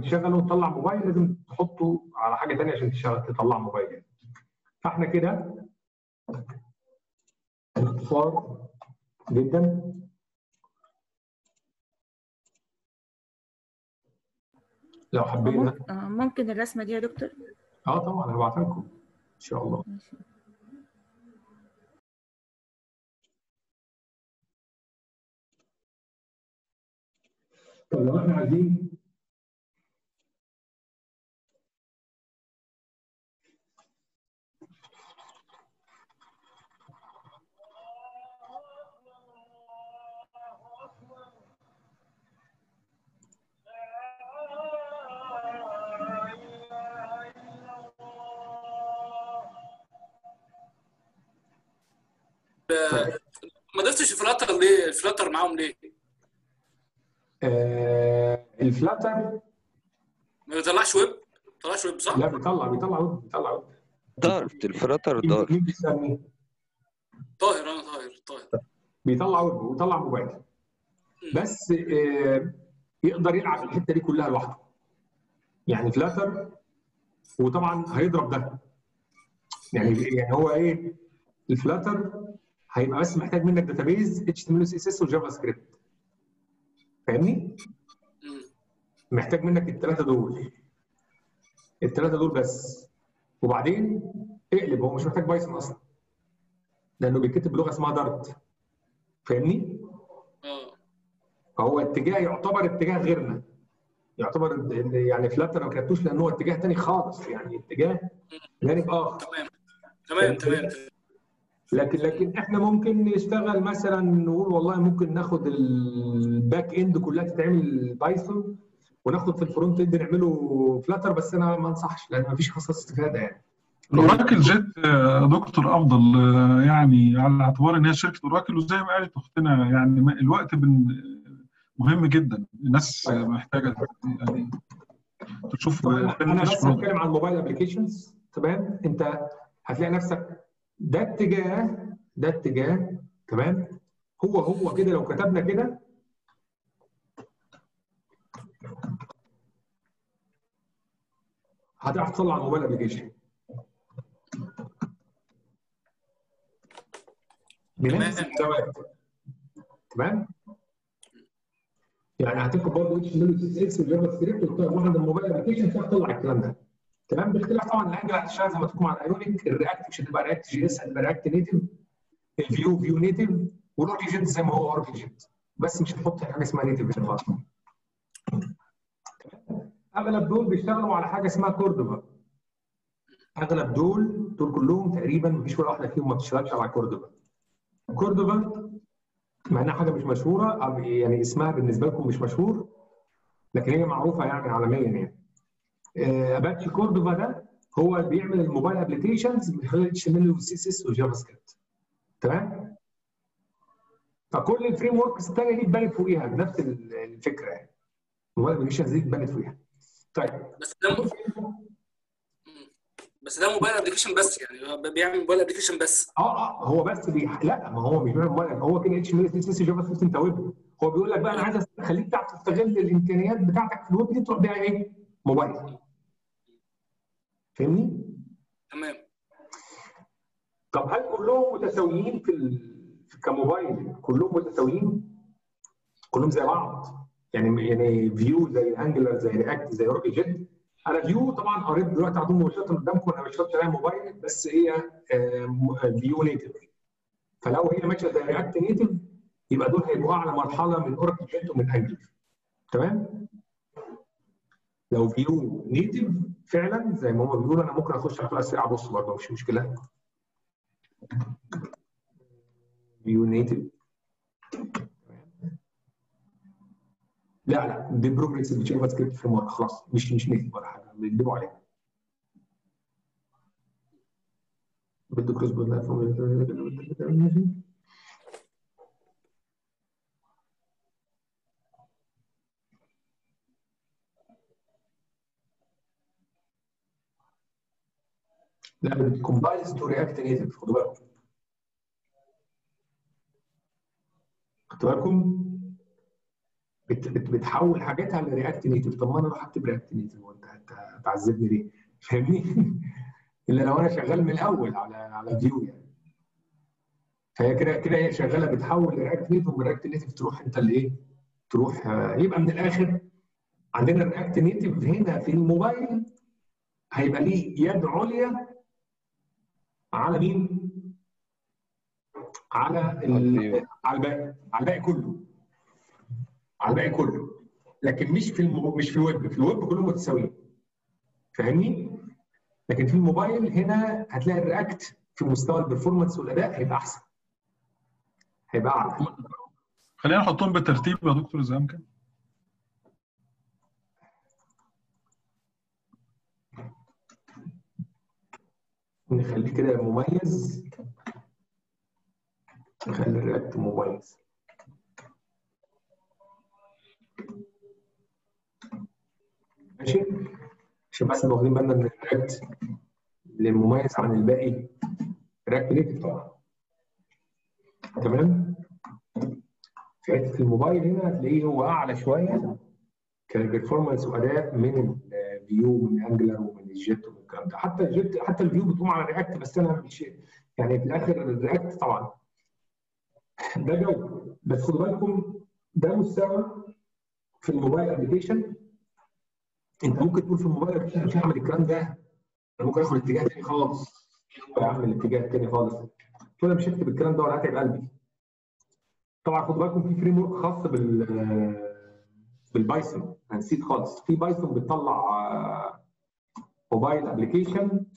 تشغله وتطلع موبايل لازم تحطه على حاجه ثانيه عشان تشغل تطلع موبايل فاحنا كده اختصار جدا لو حبينا ممكن, آه، ممكن الرسمة دي يا دكتور اه طبعا هبعتها لكم ان شاء الله ماشي. طب لو احنا عايزين ما ضفتش فلاتر ليه؟ الفلاتر معاهم ليه؟ آه الفلاتر ما بيطلعش ويب؟ ما بيطلعش ويب صح؟ لا بيطلع بيطلع ويب بيطلع ويب دارت الفلاتر مين دارت مين بيسميه؟ طاهر انا طاهر طاهر بيطلع ويب ويطلع موبايل بس آه يقدر يلعب الحته دي كلها لوحده يعني فلاتر وطبعا هيضرب ده يعني يعني هو ايه الفلاتر هيبقى بس محتاج منك داتابيز اتش تي ام ال سي اس اس وجافا سكريبت فاهمني؟ مم. محتاج منك الثلاثه دول الثلاثه دول بس وبعدين اقلب هو مش محتاج بايثون اصلا لانه بيتكتب بلغه اسمها دارت فاهمني؟ اه فهو اتجاه يعتبر اتجاه غيرنا يعتبر ال- يعني فلاتر ما كتبتوش لان هو اتجاه تاني خالص يعني اتجاه جانب اخر تمام تمام تمام تمام. لكن لكن احنا ممكن نشتغل مثلا نقول والله ممكن ناخد الباك اند كلها تتعمل بايثون وناخد في الفرونت اند نعمله فلاتر بس انا ما انصحش لان ما فيش خصائص استفاده يعني الاوراكل جيت آه، دكتور افضل آه، يعني على اعتبار ان هي شركه اوراكل وزي ما قالت اختنا يعني ما- الوقت بن مهم جدا الناس آه، محتاجه يعني تشوف طبعاً انا finish بس product. هتكلم عن الموبايل ابلكيشنز تمام انت هتلاقي نفسك ده اتجاه ده اتجاه تمام هو هو كده لو كتبنا كده هتعرف تطلع الموبايل ابلكيشن بنفس تمام. الادوات تمام يعني هتكتب برضه اتش ام ال سي اس وجافا سكريبت وتختار واحد الموبايل ابلكيشن تعرف تطلع الكلام ده تمام باختلاف طبعا الانجل هتشتغل زي ما تكون على الايونيك الرياكت مش هتبقى رياكت جي اس هتبقى رياكت نيتف الفيو فيو نيتف والاوريجنت زي ما هو اوريجنت بس مش هنحط حاجه اسمها نيتف في الخاص اغلب دول بيشتغلوا على حاجه اسمها كوردوفا اغلب دول دول كلهم تقريبا مفيش ولا واحده فيهم ما بتشتغلش على كوردوفا كوردوفا مع انها حاجه مش مشهوره أو يعني اسمها بالنسبه لكم مش مشهور لكن هي معروفه يعني عالميا يعني آه، اباتشي كوردوفا ده هو بيعمل الموبايل ابلكيشنز من خلال اتش ام ال وسي اس اس وجافا سكريبت تمام فكل الفريم وركس الثانيه دي اتبنت فوقيها بنفس ال- الفكره يعني الموبايل ابلكيشنز دي اتبنت فوقيها طيب بس ده مم. بس ده موبايل ابلكيشن بس يعني هو بيعمل موبايل ابلكيشن بس اه اه هو بس بي... لا ما هو مش بيعمل موبايل هو كده اتش ام ال سي اس جافا سكريبت انت ويب هو بيقول لك بقى انا عايز اخليك تعرف تستغل الامكانيات بتاعتك في الويب دي تروح بيها ايه؟ موبايل فاهمني؟ تمام طب هل كلهم متساويين في ال... في كموبايل كلهم متساويين؟ كلهم زي بعض يعني يعني فيو زي انجلر زي رياكت زي اوراكل جيت انا فيو طبعا قريت دلوقتي على طول مباشره قدامكم انا مش شرط عليها موبايل بس هي فيو نيتف فلو هي ماشيه زي رياكت نيتف يبقى دول هيبقوا اعلى مرحله من اوراكل جيت ومن انجلر تمام؟ لو فيو نيتف فعلا زي ما هم بيقولوا انا ممكن اخش على كلاس سريع ابص برضه مش مشكله فيو نيتف لا لا دي بروجريسيف جافا سكريبت فريم ورك خلاص مش مش نيتف ولا حاجه بيكذبوا عليها بده كروس لا بتكمبايلز تو رياكت نيتف خدوا بالكم خدوا بالكم بت بت بتحول حاجاتها لرياكت نيتف طب ما انا اروح اكتب رياكت نيتف وانت هت- هتعذبني ليه؟ فاهمني؟ الا لو انا شغال من الاول على على فيو يعني فهي كده كده هي شغاله بتحول رياكت نيتف ومن رياكت نيتف تروح انت لايه؟ تروح آه، يبقى من الاخر عندنا الرياكت نيتف هنا في الموبايل هيبقى ليه يد عليا على مين؟ على ال- على الباقي على الباقي كله على الباقي كله لكن مش في المو... مش في الويب في الويب كلهم متساويين فاهمني؟ لكن في الموبايل هنا هتلاقي الرياكت في مستوى البرفورمانس والاداء هيبقى احسن هيبقى اعلى خلينا نحطهم بالترتيب يا دكتور اذا امكن نخليه كده مميز نخلي الرياكت مميز ماشي عشان بس نبقى واخدين بالنا ان الرياكت اللي مميز عن الباقي رياكت نيتف طبعا تمام في حته الموبايل هنا هتلاقيه هو اعلى شويه كبرفورمانس واداء من الفيو من انجلر ومن الجيت ومن الكلام ده حتى الجيت حتى الفيو بتقوم على رياكت بس انا مش يعني في الاخر الرياكت طبعا ده جو بس خدوا بالكم ده مستوى في الموبايل ابلكيشن انت ممكن تقول في الموبايل ابلكيشن مش هعمل الكلام ده انا ممكن اخد اتجاه تاني خالص اعمل الاتجاه التاني خالص قلت له انا مش هكتب الكلام ده ولا هتعب قلبي طبعا خدوا بالكم في فريم ورك خاص بال بالبايثون انا نسيت خالص في بايثون بتطلع آه، موبايل ابلكيشن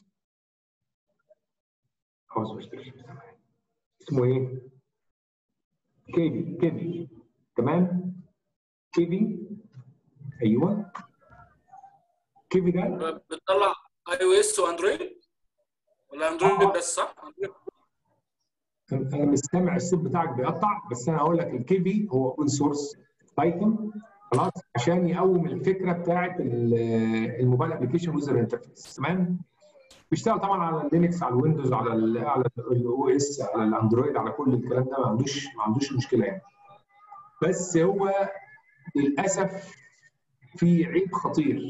خلاص مش اسمه ايه؟ كيبي كيبي تمام؟ كيبي ايوه كيبي ده بتطلع اي او اس واندرويد ولا اندرويد بس صح؟ أندرويد. انا مش سامع الصوت بتاعك بيقطع بس انا هقول لك الكيبي هو اوبن سورس بايثون خلاص عشان يقوم الفكره بتاعت ال- الموبايل ابلكيشن يوزر انترفيس تمام بيشتغل طبعا على اللينكس على الويندوز على ال على الاو اس على الاندرويد على كل الكلام ده ما عندوش ما عندوش مشكله يعني بس هو للاسف في عيب خطير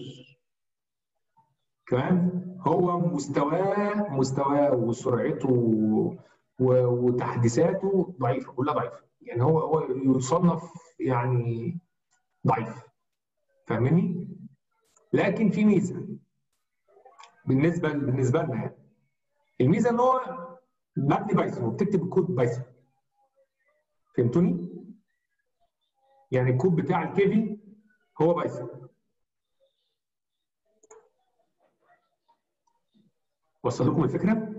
كمان هو مستواه مستواه وسرعته و- وتحديثاته ضعيفه كلها ضعيفه يعني هو هو يصنف يعني ضعيف فاهمني؟ لكن في ميزه بالنسبه بالنسبه لنا يعني الميزه ان هو مبني بايثون وبتكتب الكود بايثون فهمتوني؟ يعني الكود بتاع الكيفي هو بايثون وصل لكم الفكره؟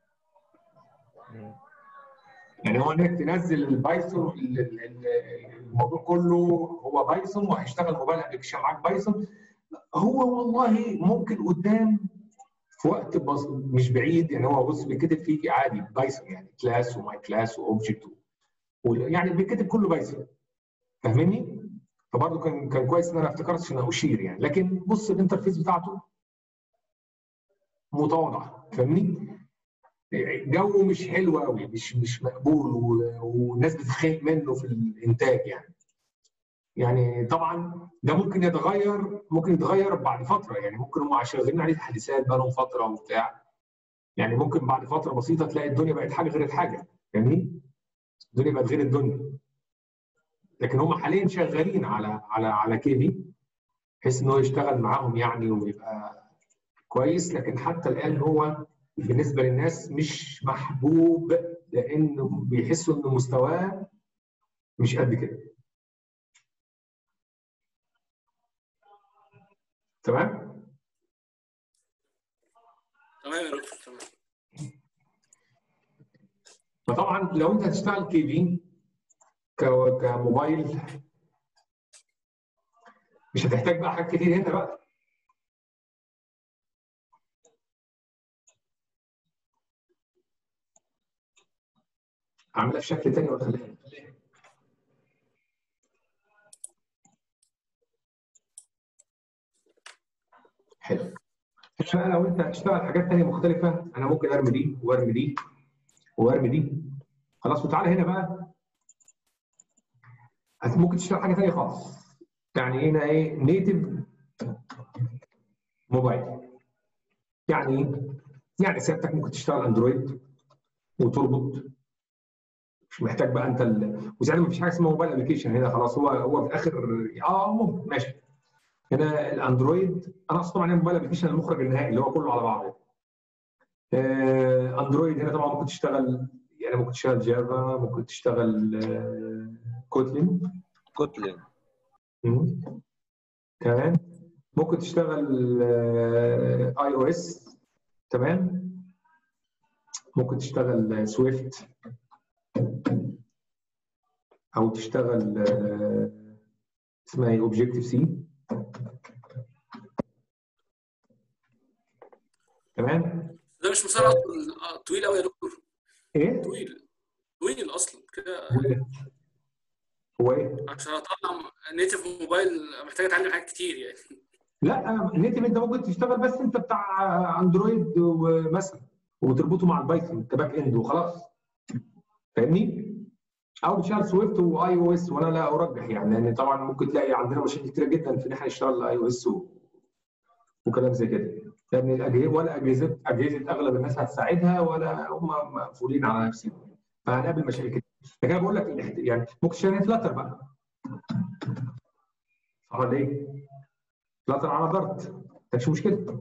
يعني هو انك تنزل البايثون ال- ال- ال- الموضوع كله هو بايثون وهيشتغل موبايل ابلكيشن معاك بايثون هو والله ممكن قدام في وقت بس مش بعيد يعني هو بص بيتكتب فيه عادي بايثون يعني كلاس وماي كلاس واوبجكت يعني بيتكتب كله بايثون فاهمني؟ فبرضه كان كان كويس ان انا افتكرت عشان اشير يعني لكن بص الانترفيس بتاعته متواضعه فاهمني؟ جو مش حلو قوي مش مش مقبول و- والناس بتتخانق منه في الانتاج يعني يعني طبعا ده ممكن يتغير ممكن يتغير بعد فتره يعني ممكن هم شغالين عليه تحديثات بقى لهم فتره وبتاع يعني ممكن بعد فتره بسيطه تلاقي الدنيا بقت حاجه غير الحاجه فاهمني؟ الدنيا بقت غير الدنيا لكن هم حاليا شغالين على على على كيفي بحيث ان هو يشتغل معاهم يعني ويبقى كويس لكن حتى الان هو بالنسبه للناس مش محبوب لانه بيحسوا ان مستواه مش قد كده تمام تمام يا دكتور تمام فطبعا لو انت هتشتغل كي في كموبايل مش هتحتاج بقى حاجات كتير هنا بقى اعملها في شكل تاني ولا خليها حلو هنا بقى لو انت هتشتغل حاجات تانية مختلفة انا ممكن ارمي دي وارمي دي وارمي دي خلاص وتعالى هنا بقى هت- ممكن تشتغل حاجة تانية خالص يعني هنا ايه نيتف موبايل يعني ايه؟ يعني سيادتك ممكن تشتغل اندرويد وتربط مش محتاج بقى انت ال... وساعتها مفيش حاجه اسمها موبايل ابلكيشن هنا خلاص هو هو في الاخر اه ممكن ماشي هنا الاندرويد انا اقصد طبعا الموبايل ابلكيشن المخرج النهائي اللي هو كله على بعضه آه اندرويد هنا طبعا ممكن تشتغل يعني ممكن تشتغل جافا ممكن تشتغل آه كوتلين كوتلين مم. تمام ممكن تشتغل اي او اس تمام ممكن تشتغل سويفت او تشتغل آه، اسمها ايه اوبجيكتيف سي تمام ده مش مسار أطول- آه، طويل قوي يا دكتور ايه طويل طويل اصلا كده هو إيه؟ هو ايه عشان اطلع نيتف موبايل محتاج اتعلم حاجات كتير يعني لا النيتف انت ممكن تشتغل بس انت بتاع اندرويد مثلا وتربطه مع البايثون كباك اند وخلاص فاهمني؟ او بتشتغل سويفت واي او اس وانا لا ارجح يعني لان طبعا ممكن تلاقي عندنا مشاكل كتيره جدا في ان احنا نشتغل اي او اس وكلام زي كده لان الاجهزه ولا اجهزه اجهزه اغلب الناس هتساعدها ولا هم مقفولين على نفسهم فهنقابل مشاكل كتير لكن انا بقول لك الاحت- يعني ممكن تشتغل فلاتر بقى صح ولا ايه؟ فلاتر على دارت مفيش مشكله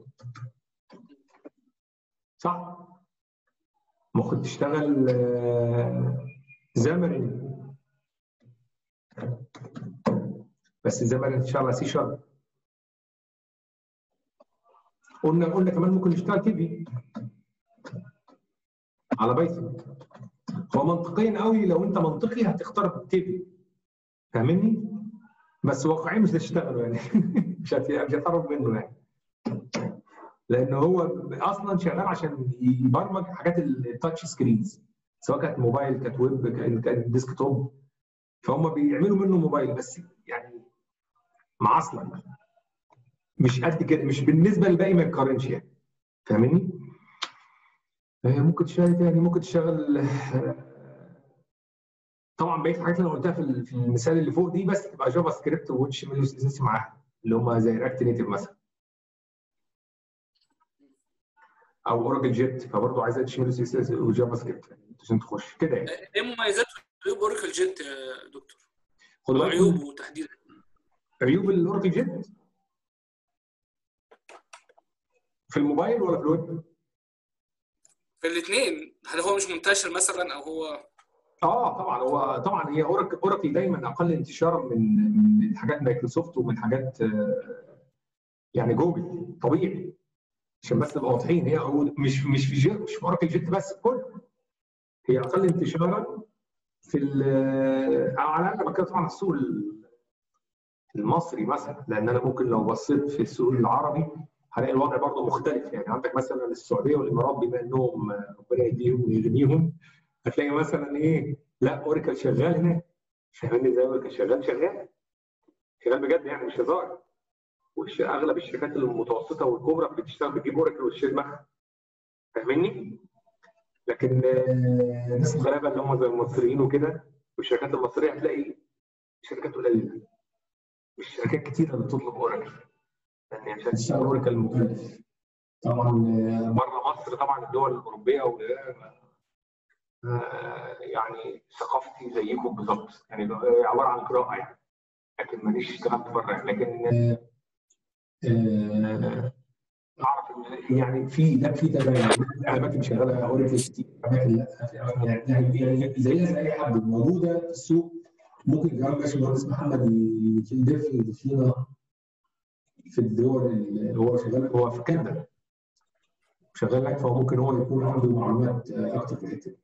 صح ممكن تشتغل آه، زمرين بس زمرين تشتغل على سي شارب قلنا قلنا كمان ممكن نشتغل تيفي على بايثون هو منطقيا قوي لو انت منطقي هتختار تيفي فاهمني؟ بس واقعيا مش هتشتغله يعني مش هت- مش هتقرب منه يعني لان هو اصلا شغال عشان يبرمج حاجات التاتش سكرينز سواء كانت موبايل كانت ويب كانت كانت ديسك توب فهم بيعملوا منه موبايل بس يعني معصلك مش قد كده مش بالنسبه للباقي ما يتقارنش يعني فاهمني؟ آه، ممكن تشتغل إيه تاني ممكن تشتغل آه، طبعا بقيه الحاجات اللي انا قلتها في ال- في المثال اللي فوق دي بس تبقى جافا سكريبت واتش ميل اس معاها اللي هم زي رياكت نيتف مثلا او اوراكل جيت فبرضه عايزه اتش ميل اس اس وجافا سكريبت عشان تخش كده يعني ايه مميزات وعيوب اوراكل جيت يا دكتور؟ خد بالك وعيوبه تحديدا عيوب الاوراكل جيت في الموبايل ولا في الويب؟ في الاثنين هل هو مش منتشر مثلا او هو اه طبعا هو طبعا هي اوراكل اوراكل دايما اقل انتشارا من من حاجات مايكروسوفت ومن حاجات آه، يعني جوجل طبيعي عشان بس نبقى واضحين هي هو مش مش في جيت مش في اوراكل جيت بس كل هي اقل انتشارا في ال- او على الاقل بتكلم طبعا عن السوق ال- المصري مثلا لان انا ممكن لو بصيت في السوق العربي هلاقي الوضع برضه مختلف يعني عندك مثلا السعوديه والامارات بما انهم آه، ربنا يهديهم ويغنيهم هتلاقي مثلا ايه لا اوريكل شغال هناك فاهمني زي اوريكل شغال شغال شغال بجد يعني مش هزار وش اغلب الشركات المتوسطه والكبرى بتشتغل بتجيب اوريكل وتشيل دماغها فاهمني؟ لكن آه، الناس الغلابه اللي هم زي المصريين وكده والشركات المصريه هتلاقي شركات قليله مش شركات كتيره اللي بتطلب اوريكل يعني عشان تشتغل اوريكل مكلف طبعا آه، بره مصر طبعا الدول الاوروبيه و آه، يعني ثقافتي زيكم بالظبط يعني آه، عباره عن قراءه يعني لكن ماليش اشتغلت بره يعني. لكن آه، آه، اعرف إن يعني في لا في تباين اماكن شغاله اوريكل كتير اماكن لا في أماكن يعني يعني زيها زي اي حد موجوده في السوق ممكن كمان باشمهندس محمد يضيف يضيف لنا في الدول اللي هو شغال هو في كندا شغال هناك فهو ممكن هو يكون عنده معلومات آه، اكتر في الحته دي.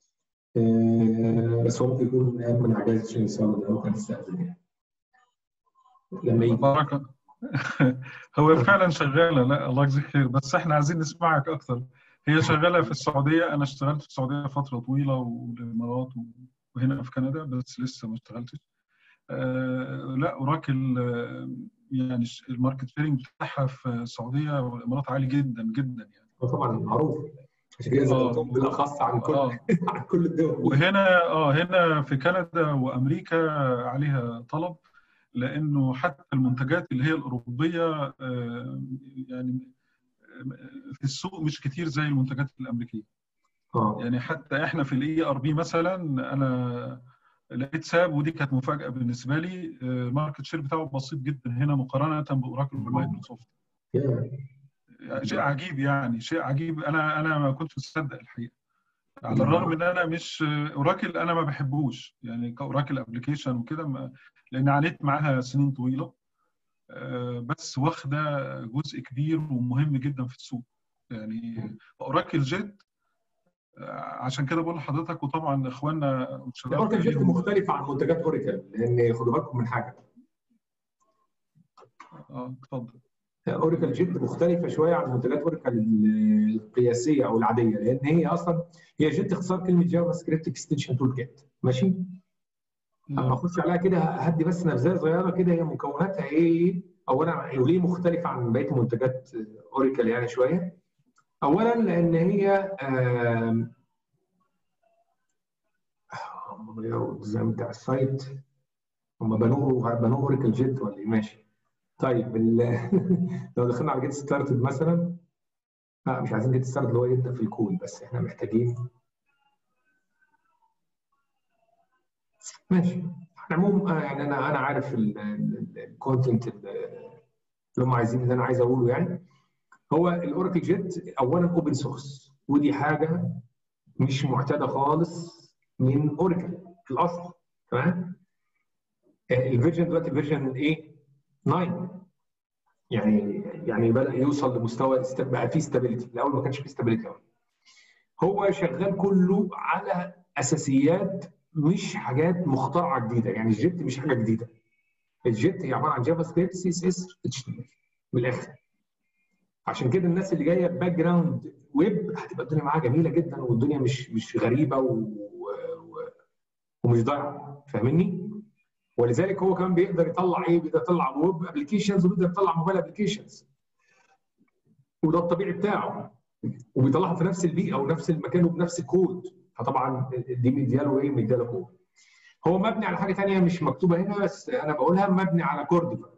آه، بس هو ممكن يكون من عجائز عشان يساوي هو كان يستأذن يعني. لما يجي بركة هو فعلا شغالة لا الله يجزيك خير بس احنا عايزين نسمعك أكتر هي شغالة في السعودية أنا اشتغلت في السعودية فترة طويلة والإمارات وهنا في كندا بس لسه ما اشتغلتش آه لا أوراكل آه يعني ش- الماركت فيرنج بتاعها في السعودية والإمارات عالي جدا جدا يعني هو طبعا معروف عشان كده آه. ذكرتهم بالاخص عن كل اه عن كل الدول وهنا اه هنا في كندا وامريكا عليها طلب لانه حتى المنتجات اللي هي الاوروبيه آه، يعني آه، في السوق مش كتير زي المنتجات الامريكيه اه يعني حتى احنا في الاي ار بي مثلا انا لقيت ساب ودي كانت مفاجاه بالنسبه لي آه، الماركت شير بتاعه بسيط جدا هنا مقارنه باوراكل ومايكروسوفت يعني شيء عجيب يعني شيء عجيب انا انا ما كنتش مصدق الحقيقه على الرغم ان انا مش اوراكل انا ما بحبوش يعني كاوراكل ابلكيشن وكده ما- لان عانيت معاها سنين طويله آه، بس واخده جزء كبير ومهم جدا في السوق يعني اوراكل جيت آه، عشان كده بقول لحضرتك وطبعا اخواننا والشباب الاوراكل جيت ليهم- مختلفه عن منتجات اوراكل لان خدوا بالكم من حاجه اه اتفضل اوراكل جيت مختلفه شويه عن منتجات اوراكل القياسيه او العاديه لان هي اصلا هي جيت اختصار كلمه جافا سكريبت اكستنشن تول كيت ماشي اما اخش عليها كده هدي بس نبذه صغيره كده هي مكوناتها ايه اولا وليه مختلفه عن بقيه منتجات اوراكل يعني شويه اولا لان هي آم، هم غيروا الديزاين بتاع السايت هم بنوه بنوه اوراكل جيت ولا ايه ماشي طيب ال- لو دخلنا على جيت ستارتد مثلا لا مش عايزين جيت ستارتد اللي هو يبدا في الكود بس احنا محتاجين ماشي على العموم آه، يعني انا انا عارف الكونتنت اللي هم عايزين اللي انا عايز اقوله يعني هو الاوراكل جيت اولا اوبن سورس ودي حاجه مش معتاده خالص من اوراكل في الاصل تمام آه، الفيرجن دلوقتي فيرجن ايه 9 يعني يعني بدا يوصل لمستوى است- بقى فيه ستابيليتي الاول ما كانش فيه ستابيليتي قوي هو شغال كله على اساسيات مش حاجات مخترعه جديده يعني الجيت مش حاجه جديده الجيت هي عباره عن جافا سكريبت سي اس اس اتش تي ام من الاخر عشان كده الناس اللي جايه باك جراوند ويب هتبقى الدنيا معاها جميله جدا والدنيا مش مش غريبه و... و... ومش ضايعه فاهمني؟ ولذلك هو كمان بيقدر يطلع ايه؟ بيقدر يطلع ويب ابلكيشنز وبيقدر يطلع موبايل ابلكيشنز وده الطبيعي بتاعه وبيطلعهم في نفس البيئه ونفس المكان وبنفس الكود فطبعا دي مدياله ايه؟ مدياله كود هو مبني على حاجه ثانيه مش مكتوبه هنا بس انا بقولها مبني على كوردوفا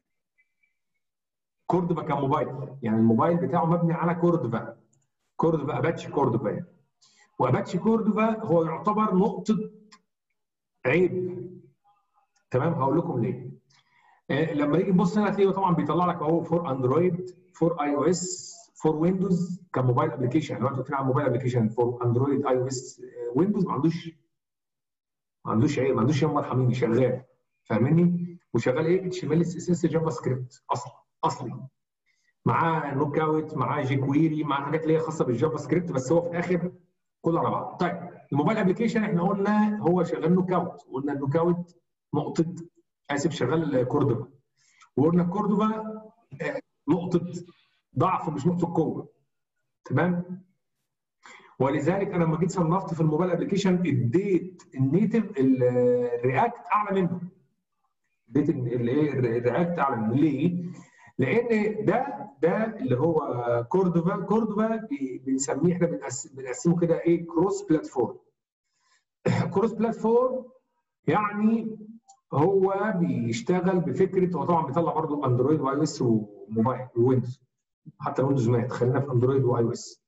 كوردوفا كموبايل يعني الموبايل بتاعه مبني على كوردوفا كوردوفا اباتشي كوردوفا يعني واباتشي كوردوفا هو يعتبر نقطه عيب تمام هقول لكم ليه آه، لما نيجي نبص هنا هتلاقيه طبعا بيطلع لك اهو فور اندرويد فور اي او اس فور ويندوز كموبايل ابلكيشن لو انتوا بتتكلموا عن موبايل ابلكيشن فور اندرويد اي او اس ويندوز ما عندوش ما عندوش عيب ما عندوش يوم مرحمين شغال فاهمني وشغال ايه اتش ام ال اس اس جافا سكريبت اصلا اصلي معاه نوك اوت معاه جي كويري معاه حاجات اللي هي خاصه بالجافا سكريبت بس هو في الاخر كله على بعض طيب الموبايل ابلكيشن احنا قلنا هو شغال نوك اوت قلنا النوك اوت نقطه اسف شغال كوردوفا وقلنا كوردوفا آه، نقطه ضعف مش نقطه قوه تمام ولذلك انا لما جيت صنفت في الموبايل ابلكيشن اديت النيتف الرياكت اعلى منه اديت الايه الرياكت اعلى منه ليه؟ لان ده ده اللي هو كوردوفا كوردوفا بي- بنسميه احنا بنقس- بنقسمه كده ايه كروس بلاتفورم كروس بلاتفورم يعني هو بيشتغل بفكره هو طبعا بيطلع برضه اندرويد واي او اس وموبايل ويندوز حتى الويندوز مات خلينا في اندرويد واي او اس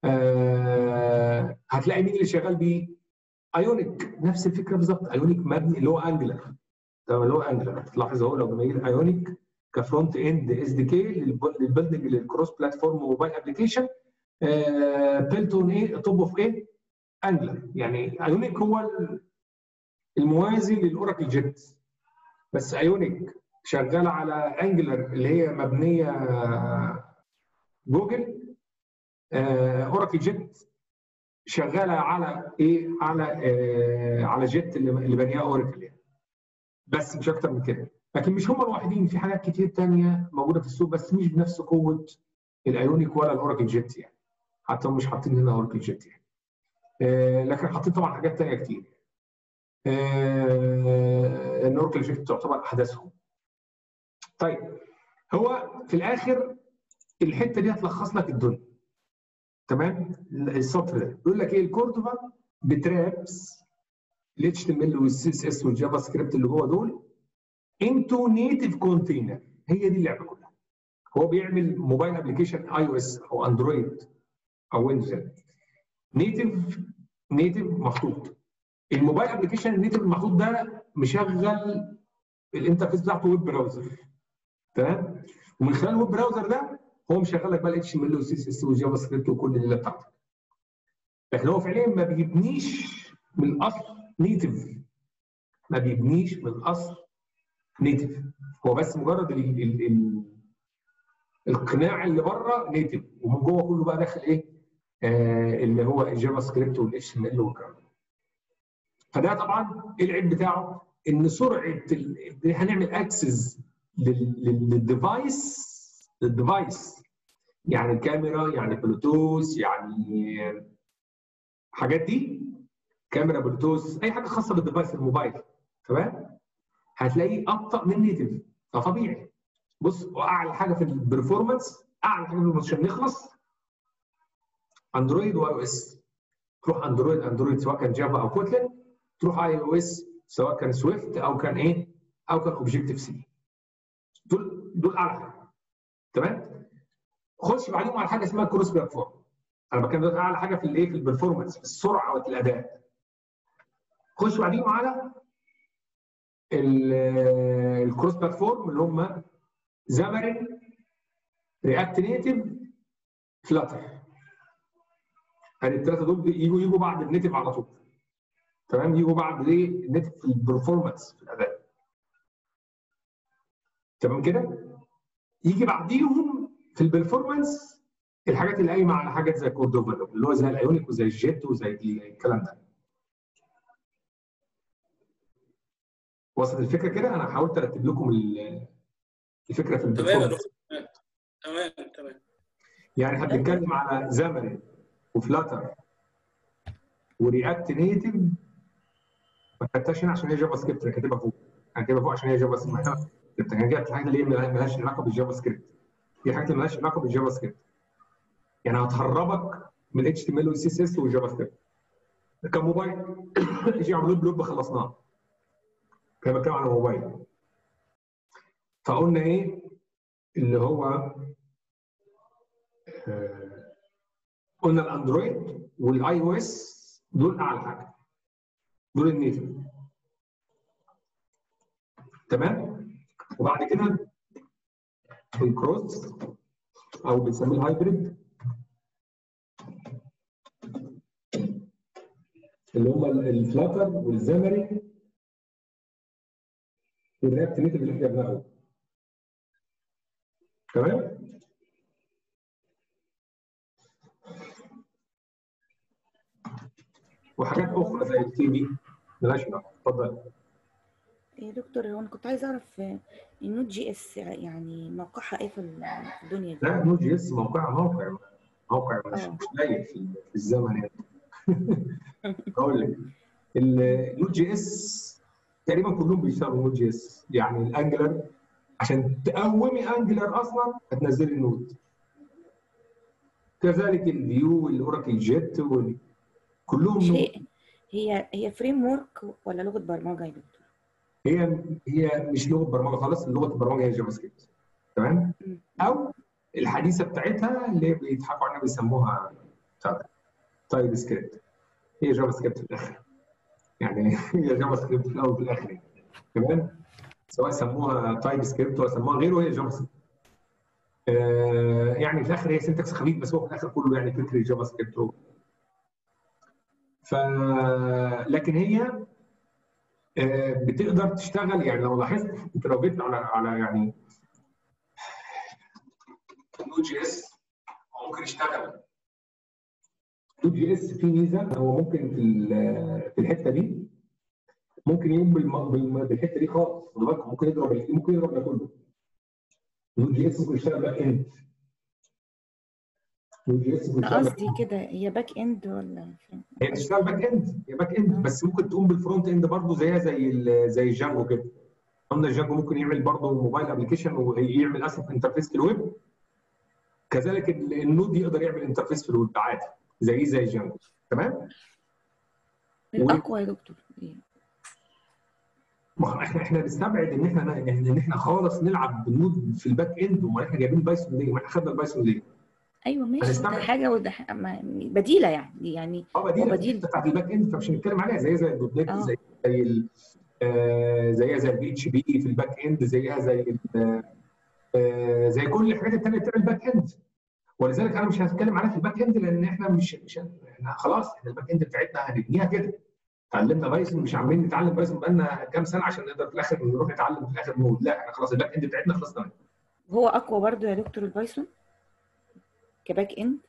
آه هتلاقي مين اللي شغال بيه؟ ايونيك نفس الفكره بالظبط ايونيك مبني اللي هو انجلر تمام اللي هو انجلر تلاحظ اهو لو جماهير ايونيك كفرونت اند اس دي كي للبيلدنج للكروس بلاتفورم موبايل ابلكيشن بيلتون ايه توب اوف ايه انجلر يعني ايونيك هو ال- الموازي للاوراكل جيت بس ايونيك شغاله على انجلر اللي هي مبنيه جوجل آه، اوراكل جيت شغاله على ايه على آه على جيت اللي اللي بنيها اوراكل يعني بس مش اكتر من كده لكن مش هم الوحيدين في حاجات كتير تانية موجوده في السوق بس مش بنفس قوه الايونيك ولا الاوراكل جيت يعني حتى هم مش حاطين هنا اوراكل جيت يعني آه لكن حاطين طبعا حاجات تانية كتير آه ان اوراكل جيت تعتبر احدثهم طيب هو في الاخر الحته دي هتلخص لك الدنيا تمام السطر ده بيقول لك ايه الكوردوفا بترابس الاتش تي ام ال والسي اس اس والجافا سكريبت اللي جوه دول انتو نيتف كونتينر هي دي اللعبه كلها هو بيعمل موبايل ابلكيشن اي او اس او اندرويد او ويندوز نيتف نيتف محطوط الموبايل ابلكيشن النيتف المحطوط ده مشغل الانترفيس بتاعته ويب براوزر تمام ومن خلال الويب براوزر ده هو مشغل لك بقى الاتش ام ال والسي اس اس والجافا سكريبت وكل الليله بتاعتك لكن هو فعليا ما بيبنيش من الاصل نيتف ما بيبنيش من الاصل نيتف هو بس مجرد ال ال ال القناع اللي بره نيتف ومن جوه كله بقى داخل ايه؟ آه اللي هو الجافا سكريبت والاتش ام ال والكلام ده. فده طبعا ايه العيب بتاعه؟ ان سرعه ال- هنعمل اكسس للديفايس للديفايس يعني الكاميرا يعني بلوتوث يعني حاجات دي كاميرا بلوتوث اي حاجه خاصه بالديفايس الموبايل تمام هتلاقيه ابطا من نيتف فطبيعي بص اعلى حاجه في البرفورمانس اعلى حاجه في عشان نخلص اندرويد واي او اس تروح اندرويد اندرويد سواء كان جافا او كوتلين تروح اي او اس سواء كان سويفت او كان ايه او كان اوبجيكتيف سي دول دول اعلى حاجه تمام خش بعدين على حاجه اسمها كروس بلاتفورم انا بتكلم دلوقتي اعلى حاجه في الايه في البرفورمانس في السرعه والاداء خش بعدين على الكروس بلاتفورم اللي هم زامرين رياكت نيتف فلاتر يعني الثلاثه دول يجوا يجوا بعد النيتف على طول تمام يجوا بعد ايه النيتف في البرفورمانس في الاداء تمام كده يجي بعديهم في البرفورمانس الحاجات اللي قايمه على حاجات زي كوردوفا اللي هو زي الايونيك وزي الجيت وزي الكلام ده وصلت الفكره كده انا حاولت ارتب لكم ال- الفكره في تمام يا البرفورمانس دكتور تمام تمام يعني احنا بنتكلم على زامرين وفلاتر ورياكت نيتف ما كتبتهاش هنا عشان هي جافا سكريبت انا كاتبها فوق انا كاتبها فوق عشان هي جافا سكريبت انا جايب الحاجات اللي هي مالهاش علاقه بالجافا سكريبت دي حاجات اللي مالهاش علاقه بالجافا سكريبت يعني هتهربك من اتش تي ام ال والسي اس اس والجافا سكريبت كموبايل يجي يعملوا بلوب خلصناه كان بتكلم على موبايل فقلنا ايه اللي هو آه، قلنا الاندرويد والاي او اس دول اعلى حاجه دول النيتف تمام وبعد كده الكروس او بنسميه الهايبريد اللي هم الفلاتر والزامري والرياكت نيتف اللي احنا جبناه تمام وحاجات اخرى زي التي في مالهاش علاقه اتفضل يا دكتور هو انا كنت عايزه اعرف آه، النوت جي اس يعني موقعها ايه في ال- في الدنيا دي؟ لا نوت جي اس موقعها موقع موقع مش آه. مش لايق في في الزمن يعني اقول لك النوت جي اس تقريبا كلهم بيشتغلوا نوت جي اس يعني الانجلر عشان تقومي انجلر اصلا هتنزلي النوت كذلك الفيو والاوراكل جيت وال... كلهم مش نوت هي هي هي فريم ورك ولا لغه برمجه يا دكتور؟ هي هي مش لغه برمجه خالص لغه البرمجه هي جافا سكريبت تمام مم. او الحديثه بتاعتها اللي بيضحكوا عنها بيسموها تايب سكريبت هي جافا سكريبت في الاخر يعني هي جافا سكريبت في الاول وفي الاخر يعني. تمام سواء سموها تايب سكريبت ولا سموها غيره هي جافا سكريبت آه يعني في الاخر هي سنتكس خفيف بس هو في الاخر كله يعني فكره جافا سكريبت هو. ف لكن هي آه، بتقدر تشتغل يعني لو لاحظت انت لو جيت على على يعني نود جي اس ممكن يشتغل نود جي اس فيه ميزه هو ممكن في ال- في الحته دي ممكن يقوم بالم- بالم- بالحته دي خالص خد بالك ممكن يضرب ال- ممكن يضرب ده كله نود جي اس ممكن يشتغل باك اند نود جي اس ممكن انا يشتغل قصدي كده هي باك اند ولا فين؟ هي بتشتغل باك اند هي باك اند بس ممكن تقوم بالفرونت اند برضه زيها زي ال- زي الجانجو كده قلنا الجانجو ممكن يعمل برضه موبايل ابلكيشن ويعمل اسف انترفيس في الويب كذلك ال- النود يقدر يعمل انترفيس في الويب عادي زي زي الجانجو تمام الاقوى يا دكتور إيه؟ ما هو احنا احنا نستبعد ان احنا ان احنا خالص نلعب بالنود في الباك اند وما احنا جايبين بايثون ليه؟ ما احنا خدنا البايثون ليه؟ ايوه ماشي ده هنستبعد. حاجه وده ح- ما- بديله يعني يعني اه بديل هو بديل بديل. بتاعت الباك اند فمش هنتكلم عليها زي زي الدوت نت آه. زي زي ال- آه، زيها زي البي اتش بي في الباك اند زيها زي ال- آه، زي كل الحاجات الثانيه بتاع الباك اند ولذلك انا مش هتكلم عليها في الباك اند لان احنا مش مش احنا خلاص احنا الباك اند بتاعتنا هنبنيها كده اتعلمنا بايثون مش عاملين نتعلم بايثون بقالنا كام سنه عشان نقدر في الاخر نروح نتعلم في الاخر نود لا احنا خلاص الباك اند بتاعتنا خلاص تمام هو اقوى برضو يا دكتور البايثون كباك اند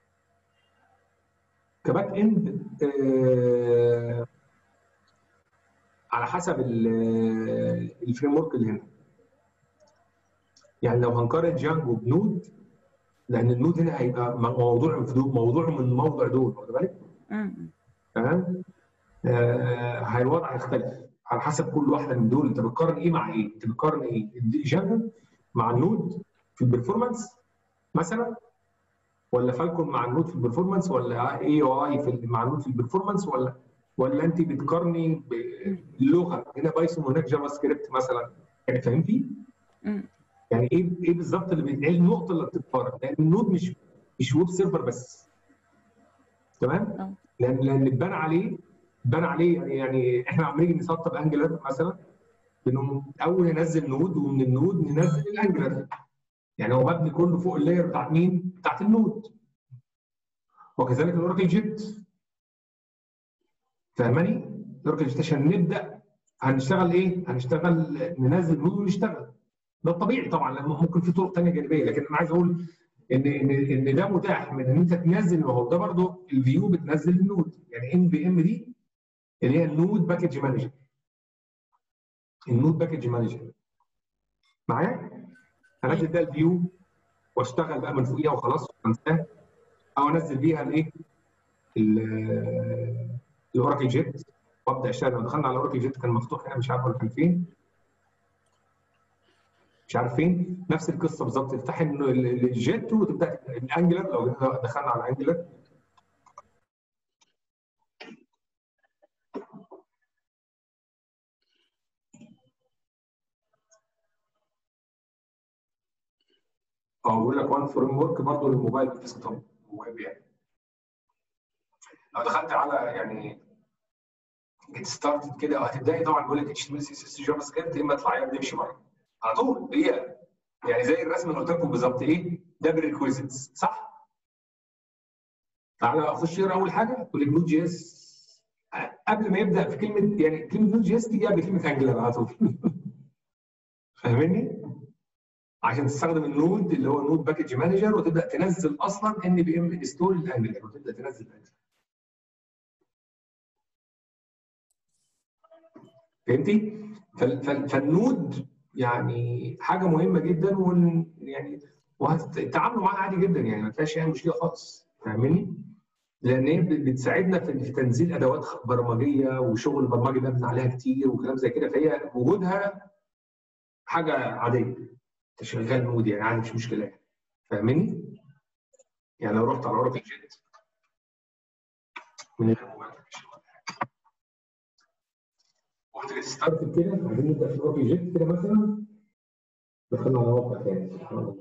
كباك اند آه، على حسب ال- الفريم ورك اللي هنا يعني لو هنقارن جانجو بنود لان النود هنا هيبقى موضوع موضوع من موضع دول واخد بالك امم تمام آه، الوضع هيختلف على حسب كل واحده من دول انت بتقارن ايه مع ايه؟ انت بتقارن ايه؟ جانجو مع النود في البرفورمانس مثلا ولا فالكون مع النود في البرفورمانس ولا اي او اي في مع النود في البرفورمانس ولا ولا انت بتقارني باللغه هنا بايثون وهناك جافا سكريبت مثلا يعني فهمتي؟ امم يعني ايه ايه بالظبط اللي بي- ايه النقطه اللي بتتقارن؟ لان النود مش مش ويب سيرفر بس تمام؟ اه لان لان اتبنى عليه اتبنى عليه يعني يعني احنا عمالين نسطب انجلر مثلا بنقوم اول ننزل نود ومن النود ننزل الانجلر يعني هو مبني كله فوق اللاير بتاعت مين؟ بتاعت النود وكذلك الاوراكل جيت فاهماني؟ الاوراكل جيت عشان نبدا هنشتغل ايه؟ هنشتغل ننزل نود ونشتغل ده الطبيعي طبعا لان ممكن في طرق ثانيه جانبيه لكن انا عايز اقول ان ان ان ده متاح من ان انت تنزل ما هو ده برضه الفيو بتنزل النود يعني ام بي ام دي اللي هي النود باكج مانجر النود باكج مانجر معايا؟ هنزل ده الفيو واشتغل بقى من فوقيها وخلاص وانساه او انزل بيها الايه؟ ال- الاوراكل جيت وابدا اشتغل لو دخلنا على الاوراكل جيت كان مفتوح هنا مش عارف ولا كان فين مش عارف فين نفس القصه بالظبط تفتحي ال- ال- الجيت وتبدا الانجلر لو دخلنا على الانجلر اه بقول لك وان فريم ورك برضه للموبايل ديسكتوب ويب يعني لو دخلت على يعني جيت ستارتد كده او هتبداي طبعا بيقول لك اتش تي ام ال سي اس اس جافا سكريبت يا اما اطلعي يا تمشي بره على طول هي يعني زي الرسم اللي قلت لكم بالظبط ايه ده بالريكويزيتس صح؟ تعالى اخش اقرا اول حاجه تقول لك نود جي اس قبل ما يبدا في كلمه يعني كلمه نود جي اس تيجي قبل كلمه انجلر على طول فاهمني؟ عشان تستخدم النود اللي هو نود باكج مانجر وتبدا تنزل اصلا ان بي ام انستول الانجلر وتبدا تنزل الانجلر فهمتي؟ فال- فال- فالنود يعني حاجه مهمه جدا ون يعني وهتتعاملوا معاها عادي جدا يعني ما فيهاش اي مشكله خالص فاهمني؟ لان هي بت- بتساعدنا في في تنزيل ادوات برمجيه وشغل برمجي مبني عليها كتير وكلام زي كده فهي وجودها حاجه عاديه انت شغال نود يعني عادي مش مشكله يعني فاهمني؟ يعني لو رحت على اوراكل جيت من غير موبايل رحت جيت ستارت كده عايزين نبدا في اوراكل جيت كده مثلا دخلنا على موقع تاني سبحان الله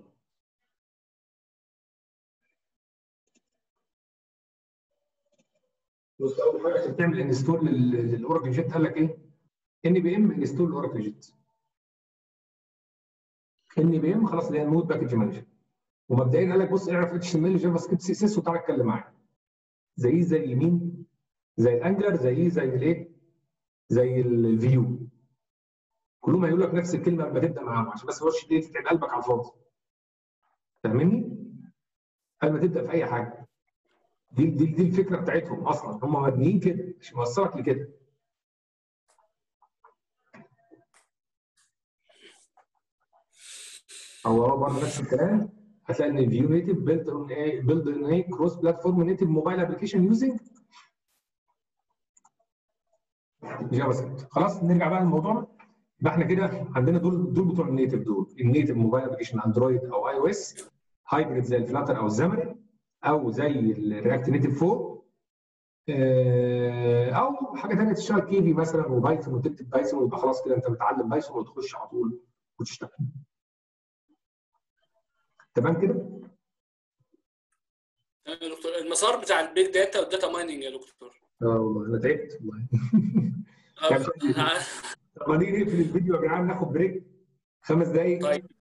بص اول حاجه عشان تعمل انستول للاوراكل جيت قال لك ايه؟ ان بي ام انستول اوراكل جيت ان بي ام خلاص اللي هي النود باكج مانجر ومبدئيا قال لك بص اعرف اتش ام ال جافا سكريبت سي اس اس وتعالى اتكلم معايا زي زي مين؟ زي الانجلر زي زي الايه؟ زي الفيو كلهم هيقول لك نفس الكلمه لما تبدا معاهم عشان بس ما تقعدش ايه تتعب قلبك على الفاضي فاهمني؟ قبل ما تبدا في اي حاجه دي دي دي الفكره بتاعتهم اصلا هم مبنيين كده مش موصلك لكده هو هو برضه نفس الكلام هتلاقي ان الفيو نيتف بيلد اون ايه بيلد اون ايه كروس بلاتفورم نيتف موبايل ابلكيشن يوزنج جافا سكريبت خلاص نرجع بقى لموضوعنا يبقى احنا كده عندنا دول دول بتوع النيتف دول النيتف موبايل ابلكيشن اندرويد او اي او اس هايبريد زي الفلاتر او الزمري او زي الرياكت نيتف 4 آه، او حاجه ثانيه تشتغل كيفي مثلا وبايثون وتكتب بايثون ويبقى خلاص كده انت متعلم بايثون وتخش على طول وتشتغل تمام كده؟ تمام يا دكتور المسار بتاع البيج داتا والداتا مايننج يا دكتور اه والله انا تعبت والله آه، طب ما نيجي نقفل الفيديو يا جدعان ناخد بريك خمس دقايق طيب